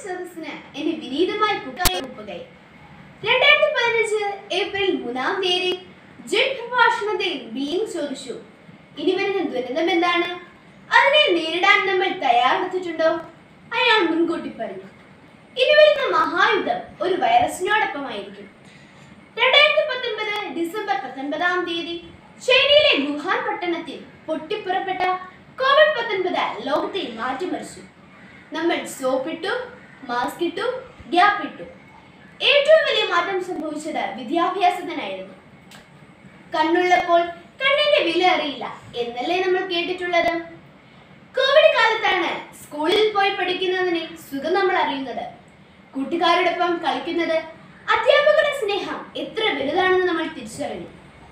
സദസ്സിന് എന്റെ വിനീതമായ കുട്ടികൈ രണ്ടായിരത്തി പതിനഞ്ച് ഏപ്രിൽ മൂന്നാം തീയതി ജഡ് പ്രഭാഷണത്തിൽ ബീയിങ് ചോദിച്ചു ഇനി വരുന്ന ദുരന്തം എന്താണ് അതിനെ നേരിടാൻ നമ്മൾ തയ്യാറെടുത്തിട്ടുണ്ടോ അയാൾ മുൻകൂട്ടി പറഞ്ഞു ഇനി വരുന്ന മഹായുദ്ധം ഒരു വൈറസിനോടൊപ്പമായിരിക്കും രണ്ടായിരത്തി പത്തൊൻപത് ഡിസംബർ പത്തൊൻപതാം തീയതി ചൈനയിലെ വുഹാൻ പട്ടണത്തിൽ പൊട്ടിപ്പുറപ്പെട്ട കോവിഡ് പത്തൊൻപത് ലോകത്തെ മാറ്റിമറിച്ചു നമ്മൾ സോപ്പിട്ടു മാസ്ക് ഇട്ടു ഗ്യാപ്പ് ഇട്ടു ഏറ്റവും വലിയ മാറ്റം സംഭവിച്ചത് വിദ്യാഭ്യാസത്തിനായിരുന്നു കണ്ണുള്ളപ്പോൾ കണ്ണിന്റെ വില അറിയില്ല എന്നല്ലേ നമ്മൾ കേട്ടിട്ടുള്ളത് കോവിഡ് കാലത്താണ് സ്കൂളിൽ പോയി പഠിക്കുന്നതിന് സുഖം നമ്മൾ അറിയുന്നത് കൂട്ടുകാരോടൊപ്പം കളിക്കുന്നത് അധ്യാപകരുടെ സ്നേഹം എത്ര വലുതാണെന്ന് നമ്മൾ തിരിച്ചറിഞ്ഞു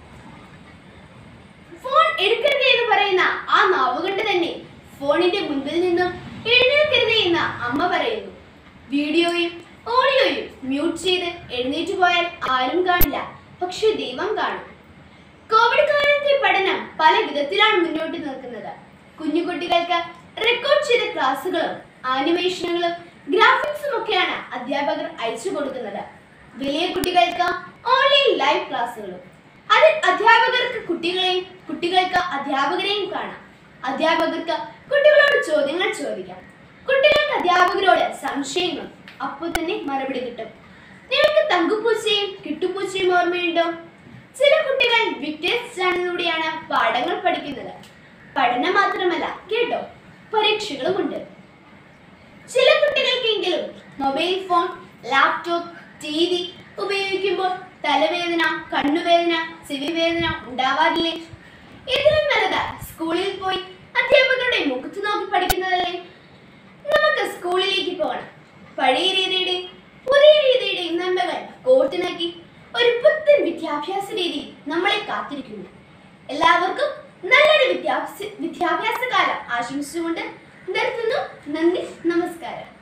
ഫോൺ എടുക്കരുത് എന്ന് പറയുന്ന ആ നാവ് കൊണ്ട് തന്നെ ഫോണിന്റെ മുൻപിൽ നിന്നും എഴുന്നേൽക്കരുത് എന്ന് അമ്മ പറയുന്നു വീഡിയോയും ഓഡിയോയും മ്യൂട്ട് ചെയ്ത് എഴുന്നേറ്റ് പോയാൽ ആരും കാണില്ല പക്ഷെ ദൈവം കാണും കോവിഡ് കാലത്തെ പഠനം പല വിധത്തിലാണ് മുന്നോട്ട് നിൽക്കുന്നത് കുഞ്ഞു കുട്ടികൾക്ക് റെക്കോർഡ് ചെയ്ത ക്ലാസ്സുകളും ആനിമേഷനുകളും ഗ്രാഫിക്സും ഒക്കെയാണ് അധ്യാപകർ അയച്ചു കൊടുക്കുന്നത് വലിയ കുട്ടികൾക്ക് ഓൺലൈൻ ലൈവ് ക്ലാസ്സുകളും അതിൽ അധ്യാപകർക്ക് കുട്ടികളെയും കുട്ടികൾക്ക് അധ്യാപകരെയും കാണാം അധ്യാപകർക്ക് കുട്ടികളോട് ചോദ്യങ്ങൾ ചോദിക്കാം കുട്ടികൾക്ക് അധ്യാപകരോട് സംശയങ്ങൾ അപ്പോൾ തന്നെ മറുപടി കിട്ടും നിങ്ങൾക്ക് തങ്കുപൂച്ചയും കിട്ടുപൂച്ചയും ഓർമ്മയുണ്ടോ ചില കുട്ടികൾ വിക്ടേഴ്സ് ചാനലിലൂടെയാണ് പാഠങ്ങൾ പഠിക്കുന്നത് പഠനം മാത്രമല്ല കേട്ടോ പരീക്ഷകളുമുണ്ട് ചില കുട്ടികൾക്കെങ്കിലും mobile phone laptop T V ഉപയോഗിക്കുമ്പോൾ തലവേദന കണ്ണുവേദന ചെവിവേദന ഉണ്ടാവാറില്ലേ ഇതിലും നല്ലത് സ്കൂളിൽ പോയി അധ്യാപകരുടെ മുഖത്ത് നോക്കി പഠിക്കുന്നതല്ലേ നമുക്ക് സ്കൂളിലേക്ക് പോകണം പഴയ രീതിയുടെ പുതിയ രീതിയുടെ നന്മകൾ കോർത്തിണക്കി ഒരു പുത്തൻ വിദ്യാഭ്യാസ രീതി നമ്മളെ കാത്തിരിക്കുന്നു എല്ലാവർക്കും നല്ലൊരു വിദ്യാഭ്യാസ വിദ്യാഭ്യാസ കാലം ആശംസിച്ചുകൊണ്ട് നിർത്തുന്നു നന്ദി നമസ്കാരം